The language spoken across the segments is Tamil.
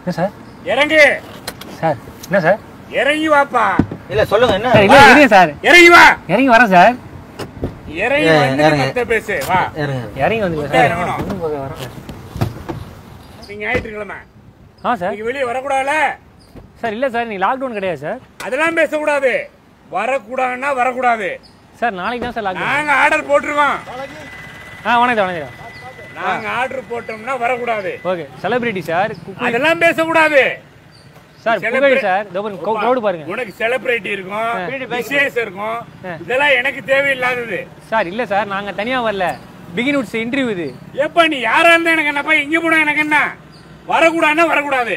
என்ன சார் இறங்கு சார் என்ன சார் இறங்கி வாப்பா இல்ல சொல்லுங்க என்ன சார் இல்ல இருங்க சார் இறங்கி வா இறங்கி வரேன் சார் இறங்கி ஏ, வந்து இறங்கு. கத்த பேசு வா இருங்க இறங்கி வந்து உள்ள சார் இறங்கணும். ஒண்ணும் போக வரேன் சார் நீங்க ஞாயிற்றுக்கிழமை ஆ சார் நீங்க வெளியே வரக்கூடாதுல சார் இல்ல சார் நீ லாக்டவுன் கிடையாது சார் அதெல்லாம் பேசக்கூடாது வரக்கூடாதுன்னா வரக்கூடாது சார் நாளைக்கு தான் சார் லாக்டவுன் நாங்க ஆர்டர் போட்டிருக்கோம் ஆ வணக்கம் வணக்கம் நாங்க ஆர்டர் போட்டோம்னா வரக்கூடாது ஓகே செலிபிரிட்டி சார் குக்கு அதெல்லாம் பேசக்கூடாது சார் Celebrate- புகழ் சார் இதோ க்ரௌடு பாருங்க உனக்கு செலிபிரிட்டி இருக்கும் விசேஷம் இருக்கும் இதெல்லாம் எனக்கு தேவையில்லாதது சார் இல்ல சார் நாங்க தனியா வரல பிகின் உட்ஸ் இன்டர்வியூ இது எப்ப நீ யாரா இருந்தா எனக்கு என்னப்பா இங்க போனா எனக்கு என்ன வரக்கூடாதுன்னா வரக்கூடாது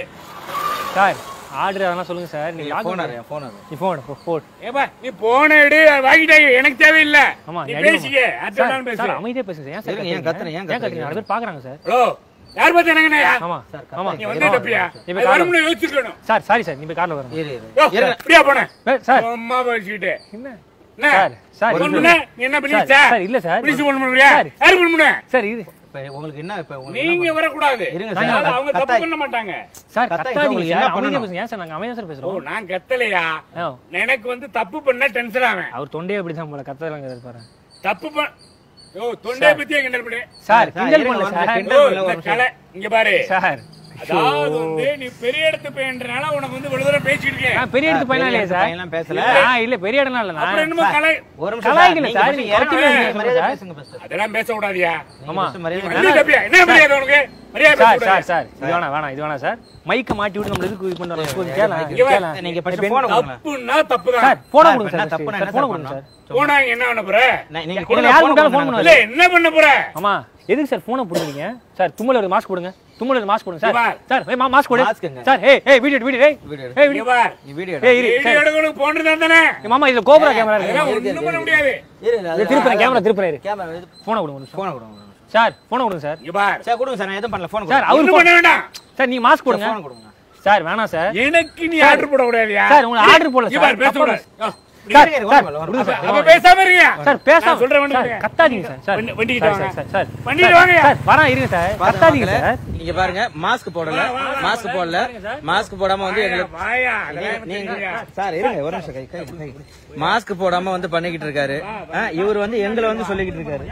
சார் ஆர்டர் அதெல்லாம் சொல்லுங்க சார் நீ போன் லாக்டவுன் போன் நீ ஃபோன் ஃபோன் ஏப்பா நீ போன எடு வாங்கிட்டே எனக்கு தேவையில்ல ஆமா நீ நீ அடிமா. பேசிக்க அடுத்த சார், நாள் பேசு சார் அமைதியா பேசுங்க சார் ஏன் சார் இருங்க, ஏன் கத்துறீங்க, ஏன் ஏன் கத்துறீங்க நாலு பேர் பாக்குறாங்க சார் ஹலோ யார் பார்த்து எனக்கு ஆமா ஆமா நீ வந்து தப்பியா நீ போய் அது கார்ல வரும்னு யோசிச்சுக்கணும் சார் சாரி சார் நீ போய் கார்ல வரணும் இரு இரு யோ, இருங்க இப்படியா போனேன் ஏய், சார் அம்மா பேசிக்கிட்டு என்ன என்ன சார் சார் ஃபோன் இல்ல. பண்ண நீ என்ன பண்ணிச்சா சார், சார், இல்ல சார். போலீஸ் ஃபோன் பண்ணுறியா சார். யார் ஃபோன் பண்ண சார் இது இப்ப உங்களுக்கு என்ன இப்ப உங்களுக்கு என்ன நீங்க வரக்கூடாது இருங்க சார். அதனால அவங்க தப்பு கத்தாய். பண்ண மாட்டாங்க சார் கத்தாய் கத்தாதீங்க உங்களுக்கு சார் என்ன அமைதியா பண்ணணும்? பேசுங்க ஏன் சார் நாங்க அமைதியா சார் ஓ பேசுறோம் நான் கத்தலையா ஆ, எனக்கு வந்து தப்பு பண்ண டென்ஷன் ஆவேன் அவர் தொண்டையே அப்படிதான் போல கத்தலாங்க பாரு தப்பு பண்ண யோ தொண்டை பத்தியே கிண்டல் பண்ணு சார் சார், கிண்டல் இருங்க, பண்ணல ஒரு சார் நிமிஷம். ஓ, இல்ல, இந்த ஒரு கலை இங்க பாரு சார் அதாவது வந்து நீ பெரிய இடத்து பையன்றனால உனக்கு வந்து இவ்வளவு தூரம் பேசிட்டு இருக்கேன் நான் பெரிய இடத்து பையனா இல்லையா சார் பையன்லாம் பேசல ஆ இல்ல பெரிய இடம்லாம் இல்ல அப்புறம் நான் என்னமோ கலை ஒரு நிமிஷம் கலாய்க்கல நீங்க சார், first நீங்க இறங்குங்க, குறைச்சு மரியாதை பேசுங்க பேசுங்க first. அதெல்லாம் பேச கூடாதியா ஆமா first மரியாதை வந்து தப்பியா என்ன மரியாதை உனக்கு மரியாதை சார் பேச சார் சார் இது வேணாம் வேணாம் இது வேணாம் சார் மைக்க மாட்டி விட்டு நம்ம எதுக்கு இது பண்றோம் கொஞ்சம் கேள இங்க வா. கேள நீங்க first phone கொடுங்க. தப்புன்னா தப்புதான் சார் போன சார், கொடுங்க என்ன சார் தப்புனா சார் என்ன போன சார் கொடுங்க சார் போனா என்ன பண்ண போற நான் நீங்க இதுல கொடுங்க, யார் phone கூப்பிட்டாலும் கொடுங்க, phone இல்ல என்ன பண்ண போற ஆமா எதுக்கு சார் போனை போடுறீங்க சார் தும்மல் ஒரு மாஸ்க் போடுங்க தும்மல் ஒரு மாஸ்க் போடுங்க சார் இங்க பார். சார் ஏய் மா மாஸ்க் போடு மாஸ்க்குங்க. சார் ஏய் ஏய் வீடியோ வீடியோ ஏய் வீடியோ எடு. ஏய் இங்க வீடியோ பார் நீ வீடியோ ஏய் இரு வீடியோ எடுக்கணும் போன்றது தானே ஏய், மாமா இதுல கோபுரா கேமரா அதெல்லாம் இருக்கு ஒண்ணும் பண்ண முடியாது இரு இது திருப்புறேன் கேமரா திருப்புறேன் கேமரா இது போனை கொடுங்க ஒரு நிமிஷம். போன் கொடுங்க ஒரு நிமிஷம். சார் போனை கொடுங்க சார் இங்க பார் சார் கொடுங்க சார் நான் எதுவும் பண்ணல போன் சார் கொடுங்க அவர் ஒண்ணும் பண்ண வேண்டாம் சார் நீ மாஸ்க் போடுங்க போன் கொடுங்க சார் வேணாம் சார் எனக்கு நீ ஆர்டர் போட கூடாதியா சார், உங்களுக்கு order போடல இங்க சார். பார் பேச கூடாது யோ, சார் இருங்க, சார் இருங்க, கொடுங்க சார் அப்ப பேசாம இருங்க சார் பேசாம நான் சொல்றேன் சார் வந்துருங்க. கத்தாதீங்க சார் சார் வண்டி- வண்டிக்கிட்ட சார், வாங்க. சார் சார் வண்டிக்கிட்ட சார், வாங்க. சார் வரேன் இருங்க சார் கத்தாதீங்க சார் நீங்க பாருங்க மாஸ்க் போடல மாஸ்க் போடல மாஸ்க் போடாம வந்து எங்களுக்கு வாயா அதெல்லாம் நீங்க தெரியுங்க. சார் இருங்க ஒரு நிமிஷம் கை கை கை மாஸ்க் போடாம வந்து பண்ணிக்கிட்டு இருக்காரு ஆ, இவர் வந்து எங்களை வந்து சொல்லிக்கிட்டு இருக்காரு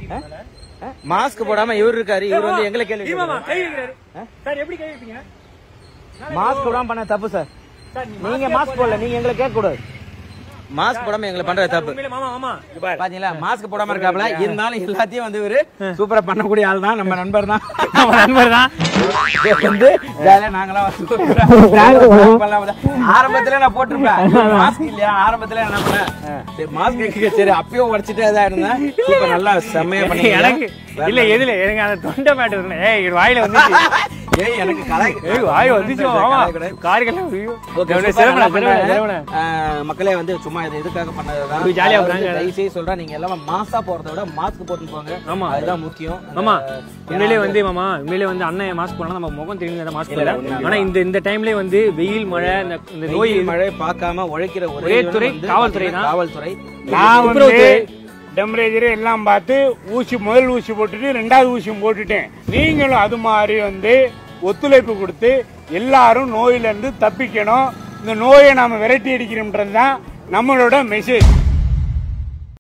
மாஸ்க் போடாம இவர் இருக்காரு இவர் வந்து எங்களை கேள்வி மாமா, கேட்கிறாரு. கை வைக்கிறாரு. சார் எப்படி கை வைப்பீங்க மாஸ்க் போடாம பண்ண தப்பு சார் நீங்க மாஸ்க் போடல நீங்க எங்களை கேட்க கூடாது மாஸ்க் போடாம எங்களை பண்றது தப்பு உண்மையிலே மாமா மாமா இங்க பாரு. பாத்தீங்களா மாஸ்க் போடாம இருக்காப்ல இருந்தாலும் எல்லாத்தையும் வந்து இவரு சூப்பரா பண்ணக்கூடிய ஆள் தான் நம்ம நண்பர் தான் நம்ம நண்பர் தான் வந்து ஜாலியா நாங்களாம் வந்து prank பண்ணலாம் வந்து. ஆரம்பத்துல நான் போட்டிருப்பேன் மாஸ்க் இல்லையா ஆரம்பத்துல என்ன பண்ணேன் மாஸ்க் சரி அப்பயும் உடச்சிட்டே தான் இருந்தேன் இப்ப நல்லா செம்மையா பண்ணி எனக்கு இல்ல எதுல எனக்கு அந்த தொண்டை மேட்டு இருந்தேன் ஏய் இது வாயில வந்துச்சு ஏய் எனக்கு கலை ஏய் வாய் வந்துச்சு மாமா காரிக்கெல்லாம் ஐயோ சிரமணா சிரமணா சிரமணா மக்களே வந்து சும்மா இது இதுக்காக பண்ணதுதான் இது ஜாலியா அதாவது prank. தயவு செய்து சொல்றேன் நீங்க எல்லாம் மாசா போறத விட மாஸ்க் போட்டு போங்க ஆமா. அதுதான் முக்கியம் மாமா உண்மையிலே வந்து மாமா உண்மையிலே வந்து அண்ணன் மாஸ்க் போனா நம்ம முகம் தெரியுங்க மாஸ்க் போடல ஆனா இந்த இந்த டைம்லயே வந்து வெயில் மழை இந்த இந்த நோய் நோய் மழை பார்க்காம உழைக்கிற ஒரே ஒரே இவன் துறை வந்து காவல்துறை தான். காவல்துறை நான் வந்து துப்புரவுத்துறை. டெம்பரேச்சர் எல்லாம் பார்த்து ஊசி முதல் ஊசி போட்டுட்டு ரெண்டாவது ஊசியும் போட்டுட்டேன் நீங்களும் அது மாதிரி வந்து ஒத்துழைப்பு கொடுத்து எல்லாரும் நோயில இருந்து தப்பிக்கணும் இந்த நோயை நாம விரட்டி அடிக்கணும்ன்றது தான் நம்மளோட மெசேஜ்